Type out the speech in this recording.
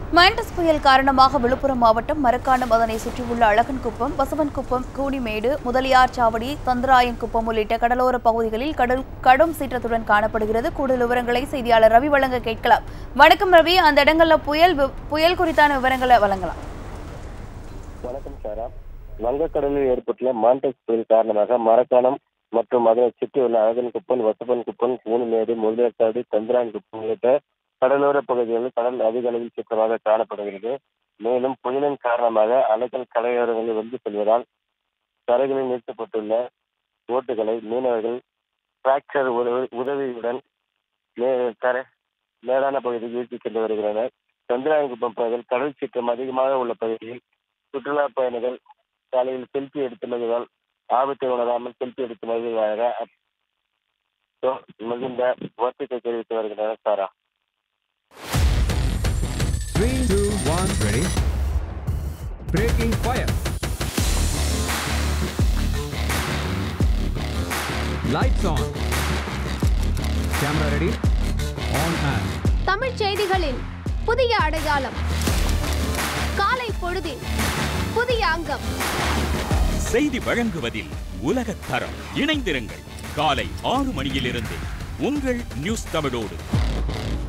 Mandous புயல் காரணமாக விழுப்புரம் மாவட்டம் மரக்காணம் அதனை சுற்றியுள்ள அழகன்குப்பம் வசவன்குப்பம் கூனிமேடு முதலியார் சாவடி தந்தராயன்குப்பம் உள்ளிட்ட கடலோர பகுதிகளில் கடல் கடும் சீற்றத்துடன் காணப்படுகிறது கூடுதல் விவரங்களை செய்தியாளர் ரவி வழங்க கேட்கலாம் வணக்கம் ரவி அந்த இடங்கள்ல புயல் வி- புயல் குறித்தான விவரங்களை வழங்கலாம் வணக்கம் சாரா வங்கக்கடலில் ஏற்பட்டுள்ள மாண்டஸ் புயல் காரணமாக மரக்காணம் மற்றும் அதனை சுற்றியுள்ள அழகன்குப்பம் வசப்பன்குப்பம் கூனுமேடு முதலக்காடு சந்திரான்குப்பம் உள்ளிட்ட கடலோர பகுதிகளில் கடல் அதிக அளவில் சீக்கிரமாக காணப்படுகிறது மேலும் புயலின் காரணமாக அலைகள் கரையோரங்களில் வந்து செல்வதால் கரைகளில் நிறுத்தப்பட்டுள்ள ஓட்டுகளை மீனவர்கள் டிராக்டர் உதவி- உதவியுடன் மே- கரை மேலான பகுதிக்கு இழுத்துச் சென்று வருகின்றனர் சந்திராயன்குப்பம் பகுதியில் கடல் சீற்றம் அதிகமாக உள்ள பகுதியில் சுற்றுலா பயணிகள் சாலையில் செல்ஃபி எடுத்து மகிழ்வால் ஆபத்தை உணராமல் செல்ஃபி எடுத்து மகிழ்வாக அப்போ மிகுந்த வருத்தத்தை தெரிவித்து வருகின்றனர் சாரா Three, two, one, ready. Breaking fire. Lights on. Camera ready. On and. Tamil செய்திகளின் புதிய அடையாளம் காலை பொழுதின் புதிய அங்கம் செய்தி வழங்குவதில் உலகத் தரம் இணைந்திருங்கள் காலை ஆறு மணியிலிருந்து உங்கள் நியூஸ் தமிழோடு